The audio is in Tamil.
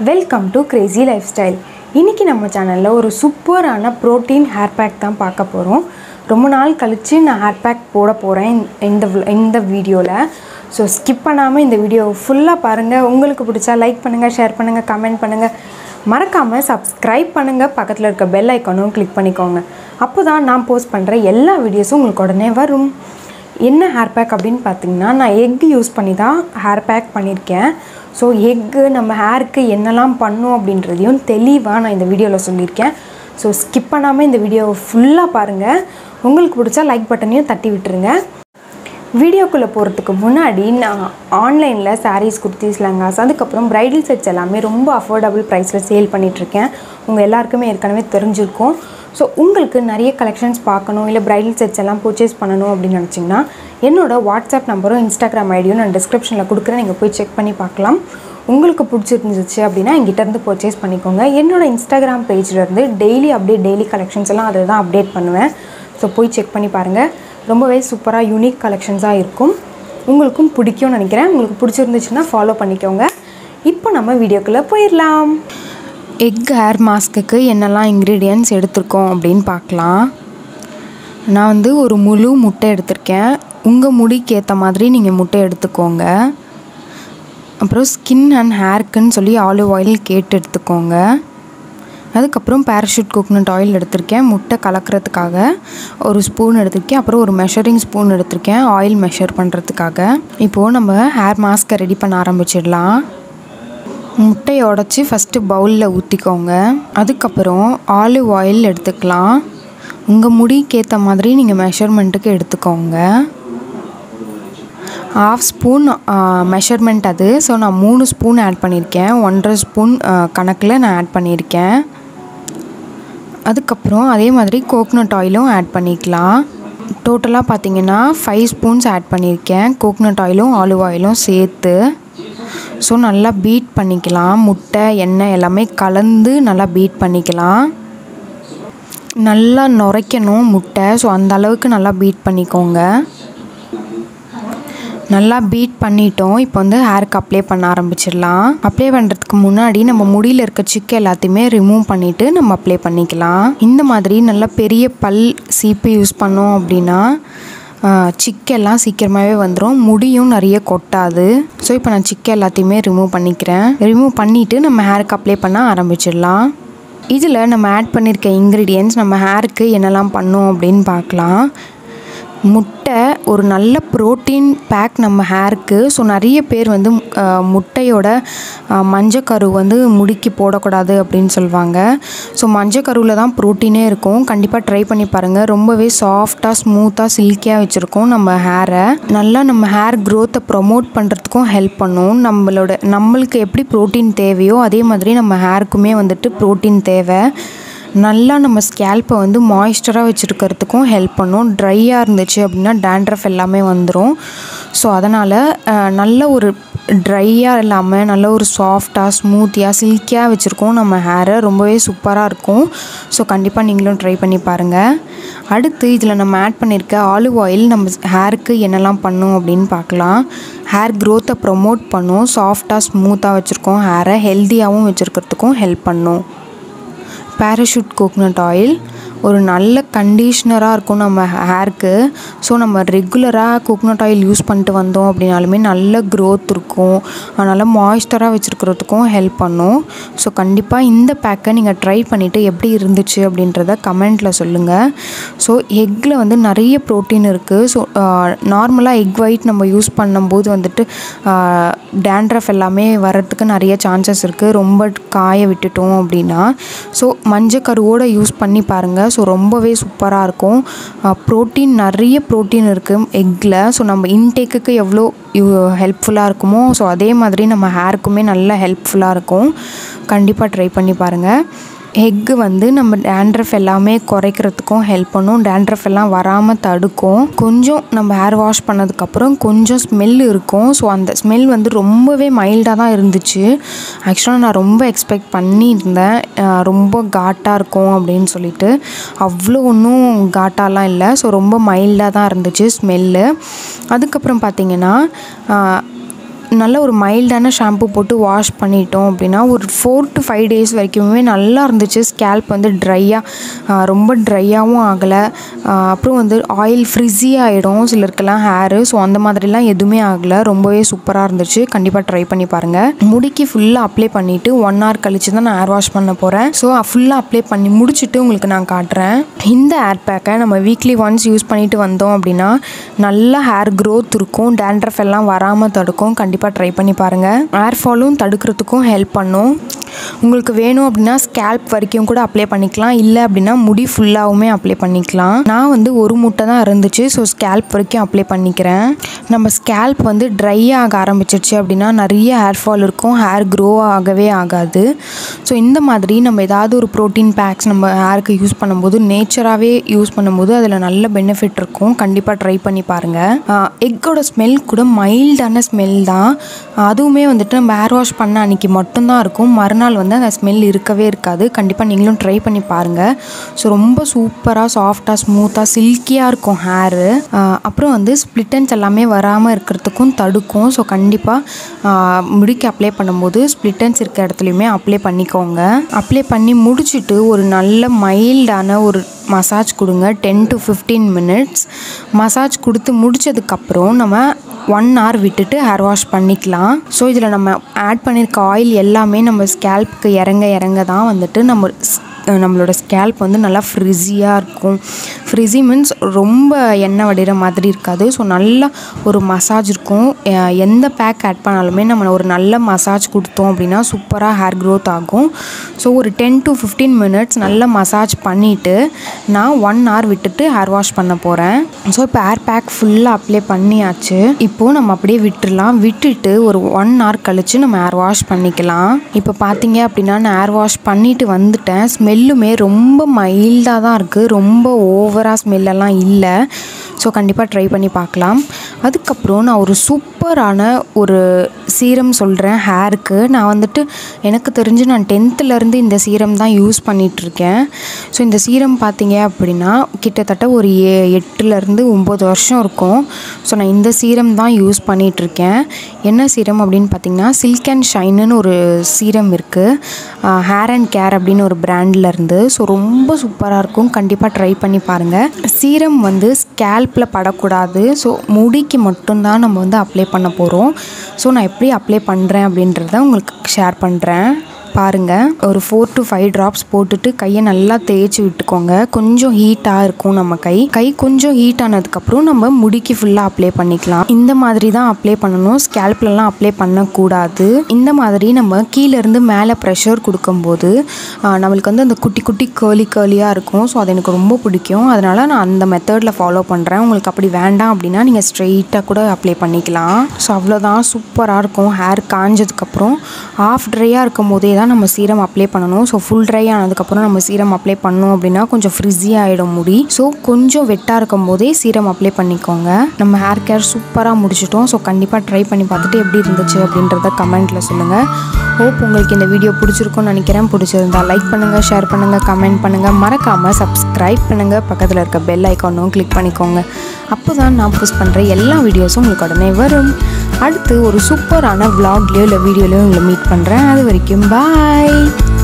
welcome to crazy life style இன்றைக்கி நம்ம சேனலில் ஒரு சூப்பரான ப்ரோட்டீன் ஹேர் பேக் தான் பார்க்க போகிறோம் ரொம்ப நாள் கழித்து நான் ஹேர் பேக் போட போகிறேன் இந்த vl- இந்த வீடியோவில் ஸோ ஸ்கிப் பண்ணாமல் இந்த வீடியோ ஃபுல்லாக பாருங்கள் உங்களுக்கு பிடிச்சா லைக் பண்ணுங்கள் ஷேர் பண்ணுங்கள் கமெண்ட் பண்ணுங்கள் மறக்காமல் சப்ஸ்கிரைப் பண்ணுங்கள் பக்கத்தில் இருக்க பெல் ஐக்கானும் கிளிக் பண்ணிக்கோங்க அப்போ தான் நான் போஸ்ட் பண்ணுற எல்லா வீடியோஸும் உங்களுக்கு உடனே வரும் என்ன ஹேர் பேக் அப்படின்னு பார்த்தீங்கன்னா நான் எக் யூஸ் பண்ணி தான் ஹேர் பேக் பண்ணியிருக்கேன் ஸோ எக்கு நம்ம ஹேருக்கு என்னெல்லாம் பண்ணும் அப்படின்றதையும் தெளிவாக நான் இந்த வீடியோவில் சொல்லியிருக்கேன் ஸோ ஸ்கிப் பண்ணாமல் இந்த வீடியோவை ஃபுல்லாக பாருங்கள் உங்களுக்கு பிடிச்சா லைக் பட்டனையும் தட்டி விட்டுருங்க வீடியோக்குள்ளே போகிறதுக்கு முன்னாடி நான் ஆன்லைனில் sarees குர்த்திஸ் லெங்காஸ் அதுக்கப்புறம் பிரைடல் செட்ஸ் எல்லாமே ரொம்ப அஃபோர்டபுள் ப்ரைஸில் சேல் பண்ணிகிட்ருக்கேன் உங்கள் எல்லாருக்குமே ஏற்கனவே தெரிஞ்சிருக்கும் ஸோ உங்களுக்கு நிறைய கலெக்ஷன்ஸ் பார்க்கணும் இல்லை பிரைடல் செட்ஸ் எல்லாம் பர்ச்சேஸ் பண்ணணும் அப்படின்னு நினச்சிங்கன்னா என்னோட வாட்ஸ்அப் நம்பரும் இன்ஸ்டாகிராம் ஐடியும் நான் டிஸ்கிரிப்ஷனில் கொடுக்குறேன் நீங்கள் போய் செக் பண்ணி பார்க்கலாம் உங்களுக்கு பிடிச்சிருந்துச்சு அப்படின்னா என்கிட்ட இருந்து பர்ச்சேஸ் பண்ணிக்கோங்க என்னோட இன்ஸ்டாகிராம் பேஜ்லேருந்து டெய்லி அப்டேட் டெய்லி கலெக்ஷன்ஸ் எல்லாம் அதில் தான் அப்டேட் பண்ணுவேன் ஸோ போய் செக் பண்ணி பாருங்கள் ரொம்பவே சூப்பராக யூனிக் கலெக்ஷன்ஸாக இருக்கும் உங்களுக்கும் பிடிக்கும்னு நினைக்கிறேன் உங்களுக்கு பிடிச்சிருந்துச்சுன்னா ஃபாலோ பண்ணிக்கோங்க இப்போ நம்ம வீடியோக்குள்ளே போயிடலாம் எக் ஹேர் மாஸ்க்குக்கு என்னெல்லாம் இன்க்ரீடியன்ட்ஸ் எடுத்திருக்கோம் அப்படின்னு பார்க்கலாம் நான் வந்து ஒரு முழு முட்டை எடுத்திருக்கேன் உங்கள் முடிக்கு ஏற்ற மாதிரி நீங்கள் முட்டை எடுத்துக்கோங்க அப்புறம் ஸ்கின் அண்ட் ஹேர்க்குன்னு சொல்லி ஆலிவ் ஆயில் கேட்டு எடுத்துக்கோங்க அதுக்கப்புறம் பேராஷூட் கோகனட் ஆயில் எடுத்திருக்கேன் முட்டை கலக்கிறதுக்காக ஒரு ஸ்பூன் எடுத்திருக்கேன் அப்புறம் ஒரு மெஷரிங் ஸ்பூன் எடுத்திருக்கேன் ஆயில் மெஷர் பண்ணுறதுக்காக இப்போது நம்ம ஹேர் மாஸ்க்கை ரெடி பண்ண ஆரம்பிச்சிடலாம் முட்டையை உடச்சி ஃபஸ்ட்டு பவுலில் ஊற்றிக்கோங்க அதுக்கப்புறம் ஆலிவ் ஆயில் எடுத்துக்கலாம் உங்கள் முடிக்கு ஏற்ற மாதிரி நீங்கள் மெஷர்மெண்ட்டுக்கு எடுத்துக்கோங்க ஹாஃப் ஸ்பூன் மெஷர்மெண்ட் அது ஸோ நான் மூணு ஸ்பூன் ஆட் பண்ணியிருக்கேன் ஒன்றரை ஸ்பூன் கணக்கில் நான் ஆட் பண்ணியிருக்கேன் அதுக்கப்புறம் அதே மாதிரி கோக்னட் ஆயிலும் ஆட் பண்ணிக்கலாம் டோட்டலாக பார்த்தீங்கன்னா ஃபைவ் ஸ்பூன்ஸ் ஆட் பண்ணியிருக்கேன் கோக்னட் ஆயிலும் ஆலிவ் ஆயிலும் சேர்த்து ஸோ நல்லா பீட் பண்ணிக்கலாம் முட்டை எண்ணெய் எல்லாமே கலந்து நல்லா பீட் பண்ணிக்கலாம் நல்லா நுரைக்கணும் முட்டை ஸோ அந்த அளவுக்கு நல்லா பீட் பண்ணிக்கோங்க நல்லா பீட் பண்ணிட்டோம் இப்போ வந்து ஹேருக்கு அப்ளை பண்ண ஆரம்பிச்சிடலாம் அப்ளை பண்ணுறதுக்கு முன்னாடி நம்ம முடியில் இருக்க சிக்கு எல்லாத்தையுமே ரிமூவ் பண்ணிவிட்டு நம்ம அப்ளை பண்ணிக்கலாம் இந்த மாதிரி நல்லா பெரிய பல் சீப்பு யூஸ் பண்ணோம் அப்படின்னா சிக்கெல்லாம் சீக்கிரமாகவே வந்துடும் முடியும் நிறைய கொட்டாது ஸோ இப்போ நான் சிக்கு எல்லாத்தையுமே ரிமூவ் பண்ணிக்கிறேன் ரிமூவ் பண்ணிவிட்டு நம்ம ஹேருக்கு அப்ளை பண்ண ஆரம்பிச்சிடலாம் இதில் நம்ம ஆட் பண்ணியிருக்க இன்க்ரீடியன்ஸ் நம்ம ஹேருக்கு என்னெல்லாம் பண்ணோம் அப்படின்னு பார்க்கலாம் முட்டை ஒரு நல்ல ப்ரோட்டீன் பேக் நம்ம ஹேருக்கு ஸோ நிறைய பேர் வந்து அஹ், முட்டையோட அஹ், மஞ்சக்கரு வந்து முடிக்கு போடக்கூடாது அப்படின்னு சொல்லுவாங்க ஸோ மஞ்சக்கருவில் தான் ப்ரோட்டீனே இருக்கும் கண்டிப்பாக ட்ரை பண்ணி பாருங்கள் ரொம்பவே சாஃப்டாக ஸ்மூத்தாக சில்கியாக வச்சுருக்கோம் நம்ம ஹேரை நல்லா நம்ம ஹேர் க்ரோத்தை ப்ரொமோட் பண்ணுறதுக்கும் ஹெல்ப் பண்ணும் நம்மளோட நம்மளுக்கு எப்படி ப்ரோட்டீன் தேவையோ அதே மாதிரி நம்ம ஹேருக்குமே வந்துட்டு ப்ரோட்டீன் தேவை நல்லா நம்ம ஸ்கேல்ப்பை வந்து மாய்ஸ்டராக வச்சுருக்கிறதுக்கும் ஹெல்ப் பண்ணும் ட்ரையாக இருந்துச்சு அப்படின்னா டேண்ட்ரஃப் எல்லாமே வந்துடும் ஸோ அதனால் நல்ல ஒரு ட்ரையாக இல்லாமல் நல்ல ஒரு சாஃப்டாக ஸ்மூத்தியாக சில்கியாக வச்சுருக்கோம் நம்ம ஹேரை ரொம்பவே சூப்பராக இருக்கும் ஸோ கண்டிப்பாக நீங்களும் ட்ரை பண்ணி பாருங்கள் அடுத்து இதில் நம்ம ஆட் பண்ணியிருக்க ஆலிவ் ஆயில் நம்ம ஹேருக்கு என்னெல்லாம் பண்ணும் அப்படின்னு பார்க்கலாம் ஹேர் க்ரோத்தை ப்ரொமோட் பண்ணும் சாஃப்டாக ஸ்மூத்தாக வச்சுருக்கோம் ஹேரை ஹெல்த்தியாகவும் வச்சுருக்கிறதுக்கும் ஹெல்ப் பண்ணும் பேராஷூட் கோகனட் ஆயில் ஒரு நல்ல கண்டிஷ்னராக இருக்கும் நம்ம ஹேருக்கு ஸோ நம்ம ரெகுலராக கோகனட் ஆயில் யூஸ் பண்ணிட்டு வந்தோம் அப்படின்னாலுமே நல்ல க்ரோத் இருக்கும் அதனால் மாய்ஸ்டராக வச்சுருக்கிறதுக்கும் ஹெல்ப் பண்ணும் ஸோ கண்டிப்பாக இந்த பேக்கை நீங்கள் ட்ரை பண்ணிவிட்டு எப்படி இருந்துச்சு அப்படின்றத கமெண்ட்டில் சொல்லுங்கள் ஸோ எக்கில் வந்து நிறைய ப்ரோட்டீன் இருக்குது ஸோ நார்மலாக எக் ஒயிட் நம்ம யூஸ் பண்ணும்போது வந்துட்டு டேண்ட்ரஃப் எல்லாமே வர்றதுக்கு நிறைய சான்சஸ் இருக்குது ரொம்ப காய விட்டுட்டோம் அப்படின்னா ஸோ மஞ்சள் கருவோடு யூஸ் பண்ணி பாருங்கள் ஸோ ரொம்பவே சூப்பராக இருக்கும் ப்ரோட்டீன் நிறைய ப்ரோட்டீன் இருக்குது எக்கில் ஸோ நம்ம இன்டேக்குக்கு எவ்வளோ ஹெல்ப்ஃபுல்லாக இருக்குமோ ஸோ அதே மாதிரி நம்ம ஹேருக்குமே நல்ல ஹெல்ப்ஃபுல்லாக இருக்கும் கண்டிப்பாக ட்ரை பண்ணி பாருங்கள் எக்கு வந்து நம்ம டேண்ட்ரஃப் எல்லாமே குறைக்கிறதுக்கும் ஹெல்ப் பண்ணும் டேண்ட்ரஃப் எல்லாம் வராமல் தடுக்கும் கொஞ்சம் நம்ம ஹேர் வாஷ் பண்ணதுக்கப்புறம் கொஞ்சம் ஸ்மெல் இருக்கும் ஸோ அந்த ஸ்மெல் வந்து ரொம்பவே மைல்டாக தான் இருந்துச்சு ஆக்சுவலாக நான் ரொம்ப எக்ஸ்பெக்ட் பண்ணியிருந்தேன் அஹ் ரொம்ப காட்டாக இருக்கும் அப்படின்னு சொல்லிட்டு அவ்வளோ ஒன்றும் காட்டாலாம் இல்லை ஸோ ரொம்ப மைல்டாக தான் இருந்துச்சு ஸ்மெல்லு அதுக்கப்புறம் பார்த்திங்கன்னா நல்ல ஒரு மைல்டான ஷாம்பு போட்டு வாஷ் பண்ணிட்டோம் அப்படின்னா ஒரு ஃபோர் டு ஃபைவ் டேஸ் வரைக்குமே நல்லா இருந்துச்சு ஸ்கேல்ப் வந்து ட்ரையாக ரொம்ப ட்ரையாகவும் ஆகலை அப்புறம் வந்து ஆயில் ஃப்ரிஸி ஆகிடும் சிலருக்கெல்லாம் ஹேரு ஸோ அந்த மாதிரிலாம் எதுவுமே ஆகலை ரொம்பவே சூப்பராக இருந்துச்சு கண்டிப்பாக ட்ரை பண்ணி பாருங்கள் முடிக்கு ஃபுல்லாக அப்ளை பண்ணிவிட்டு ஒன் ஹவர் கழிச்சு தான் நான் ஹேர் வாஷ் பண்ண போகிறேன் ஸோ ஃபுல்லாக அப்ளை பண்ணி முடிச்சுட்டு உங்களுக்கு நான் காட்டுறேன் இந்த ஹேர் பேக்கை நம்ம வீக்லி ஒன்ஸ் யூஸ் பண்ணிட்டு வந்தோம் அப்படின்னா நல்ல ஹேர் க்ரோத் இருக்கும் டேண்ட்ரஃப் எல்லாம் வராமல் தடுக்கும் கண்டிப்பாக ட்ரை பண்ணி பாருங்கள் ஹேர் ஃபாலும் தடுக்கிறதுக்கும் ஹெல்ப் பண்ணும் உங்களுக்கு வேணும் அப்படின்னா ஸ்கேல்ப் வரைக்கும் கூட அப்ளை பண்ணிக்கலாம் இல்லை அப்படின்னா முடி ஃபுல்லாகவுமே அப்ளை பண்ணிக்கலாம் நான் வந்து ஒரு முட்டை தான் இருந்துச்சு ஸோ ஸ்கேல்ப் வரைக்கும் அப்ளை பண்ணிக்கிறேன் நம்ம ஸ்கேல்ப் வந்து ட்ரை ஆக ஆரம்பிச்சிருச்சு அப்படின்னா நிறைய ஹேர் ஃபால் இருக்கும் ஹேர் க்ரோ ஆகவே ஆகாது ஸோ இந்த மாதிரி நம்ம ஏதாவது ஒரு ப்ரோட்டீன் பேக்ஸ் நம்ம ஹேருக்கு யூஸ் பண்ணும்போது நேச்சராகவே யூஸ் பண்ணும்போது அதில் நல்ல பெனிஃபிட் இருக்கும் கண்டிப்பாக ட்ரை பண்ணி பாருங்கள் எக்கோட ஸ்மெல் கூட மைல்டான ஸ்மெல் தான் அதுவுமே வந்துட்டு நம்ம ஹேர் வாஷ் பண்ண அன்றைக்கி மட்டும்தான் இருக்கும் மறுநாள் வந்து அந்த ஸ்மெல் இருக்கவே இருக்காது கண்டிப்பாக நீங்களும் ட்ரை பண்ணி பாருங்கள் ஸோ ரொம்ப சூப்பராக சாஃப்டாக ஸ்மூத்தாக சில்கியாக இருக்கும் ஹேரு அப்புறம் வந்து ஸ்ப்ளிட்டன்ஸ் எல்லாமே வராமல் இருக்கிறதுக்கும் தடுக்கும் ஸோ கண்டிப்பாக முடிக்கு அப்ளை பண்ணும்போது ஸ்ப்ளிட்டன்ஸ் இருக்க இடத்துலையுமே அப்ளை பண்ணிக்கோங்க அப்ளை பண்ணி முடிச்சுட்டு ஒரு நல்ல மைல்டான ஒரு மசாஜ் கொடுங்க ten to fifteen minutes massage கொடுத்து முடிச்சதுக்கப்புறம் நம்ம ஒன் ஹவர் விட்டுட்டு ஹேர் வாஷ் பண்ணிக்கலாம் ஸோ இதில் நம்ம ஆட் பண்ணியிருக்க ஆயில் எல்லாமே நம்ம ஸ்கேல்ப்க்கு இறங்க இறங்க தான் வந்துட்டு நம்ம நம்மளோட ஸ்கேல்ப் வந்து நல்லா ஃப்ரிஸியாக இருக்கும் ஃப்ரிஸி மீன்ஸ் ரொம்ப எண்ணெய் வடிகிற மாதிரி இருக்காது ஸோ நல்லா ஒரு மசாஜ் இருக்கும் எ- எந்த பேக் ஆட் பண்ணாலுமே நம்ம ஒரு நல்ல மசாஜ் கொடுத்தோம் அப்படின்னா சூப்பராக ஹேர் க்ரோத் ஆகும் ஸோ ஒரு டென் டு ஃபிஃப்டீன் மினிட்ஸ் நல்ல மசாஜ் பண்ணிவிட்டு நான் ஒன் ஹவர் விட்டுட்டு ஹேர் வாஷ் பண்ண போகிறேன் ஸோ இப்போ ஹேர் பேக் ஃபுல்லாக அப்ளை பண்ணியாச்சு இப்போது நம்ம அப்படியே விட்டுடலாம் விட்டுட்டு ஒரு ஒன் ஹவர் கழித்து நம்ம ஹேர் வாஷ் பண்ணிக்கலாம் இப்போ பார்த்தீங்க அப்படின்னா நான் ஹேர் வாஷ் பண்ணிட்டு வந்துட்டேன் ஸ்மெல்லுமே ரொம்ப மைல்டாக தான் இருக்குது ரொம்ப ஓவராக ஸ்மெல்லெல்லாம் இல்லை ஸோ கண்டிப்பாக ட்ரை பண்ணி பார்க்கலாம் அதுக்கப்புறம் நான் ஒரு சூப்பரான ஒரு சீரம் சொல்கிறேன் ஹேருக்கு நான் வந்துட்டு எனக்கு தெரிஞ்சு நான் டென்த்துலேருந்து இந்த சீரம் தான் யூஸ் பண்ணிகிட்ருக்கேன் ஸோ இந்த சீரம் பார்த்தீங்க அப்படின்னா கிட்டத்தட்ட ஒரு ஏ எட்டுலேருந்து ஒம்பது வருஷம் இருக்கும் ஸோ நான் இந்த சீரம் தான் யூஸ் பண்ணிகிட்ருக்கேன் என்ன சீரம் அப்படின்னு பார்த்தீங்கன்னா சில்க் அண்ட் ஷைனுன்னு ஒரு சீரம் இருக்குது ஹேர் அண்ட் கேர் அப்படின்னு ஒரு brandல இருந்து ஸோ ரொம்ப சூப்பராக இருக்கும் கண்டிப்பாக ட்ரை பண்ணி பாருங்கள் சீரம் வந்து ஸ்கேல்பில் படக்கூடாது ஸோ முடிக்கு மட்டும்தான் நம்ம வந்து அப்ளை பண்ண போகிறோம் ஸோ நான் எப்படி அப்ளை பண்ணுறேன் அப்படின்றத உங்களுக்கு ஷேர் பண்ணுறேன் பாருங்கள் ஒரு ஃபோர் டு ஃபைவ் ட்ராப்ஸ் போட்டுட்டு கையை நல்லா தேய்ச்சி விட்டுக்கோங்க கொஞ்சம் ஹீட்டாக இருக்கும் நம்ம கை கை கொஞ்சம் ஹீட் ஆனதுக்கப்புறம் நம்ம முடிக்கு ஃபுல்லாக அப்ளை பண்ணிக்கலாம் இந்த மாதிரி தான் அப்ளை பண்ணணும் ஸ்கேல்ப்லலாம் அப்ளை பண்ணக்கூடாது இந்த மாதிரி நம்ம கீழேருந்து மேலே ப்ரெஷர் கொடுக்கும்போது ஆஹ், நம்மளுக்கு வந்து அந்த குட்டி குட்டி கேர்லி கேர்லியாக இருக்கும் ஸோ அது எனக்கு ரொம்ப பிடிக்கும் அதனால் நான் அந்த மெத்தடில் ஃபாலோ பண்ணுறேன் உங்களுக்கு அப்படி வேண்டாம் அப்படின்னா நீங்கள் ஸ்ட்ரெயிட்டாக கூட அப்ளை பண்ணிக்கலாம் ஸோ அவ்வளோதான் சூப்பராக இருக்கும் ஹேர் காஞ்சதுக்கப்புறம் ஆஃப் ட்ரையாக இருக்கும் போதே தான் நம்ம சீரம் அப்ளை பண்ணணும் ஸோ ஃபுல் ட்ரை ஆனதுக்கப்புறம் நம்ம சீரம் அப்ளை பண்ணோம் அப்படின்னா கொஞ்சம் ஃப்ரிஸி ஆகிடும் முடி ஸோ கொஞ்சம் வெட்டாக இருக்கும் போதே சீரம் அப்ளை பண்ணிக்கோங்க நம்ம ஹேர் கேர் சூப்பராக முடிச்சிட்டோம் ஸோ கண்டிப்பாக ட்ரை பண்ணி பார்த்துட்டு எப்படி இருந்துச்சு அப்படின்றத கமெண்ட்டில் சொல்லுங்கள் ஹோப் உங்களுக்கு இந்த வீடியோ பிடிச்சிருக்கும்னு நினைக்கிறேன் பிடிச்சிருந்தா லைக் பண்ணுங்கள் ஷேர் பண்ணுங்கள் கமெண்ட் பண்ணுங்கள் மறக்காமல் சப்ஸ்கிரைப் பண்ணுங்கள் பக்கத்தில் இருக்க பெல் ஐக்கானும் கிளிக் பண்ணிக்கோங்க அப்போ தான் நான் போஸ்ட் பண்ணுற எல்லா வீடியோஸும் உங்களுக்கு உடனே வரும் அடுத்து ஒரு சூப்பரான vlogலயோ இல்லை வீடியோலையோ உங்களை மீட் பண்ணுறேன் அது வரைக்கும் பாய்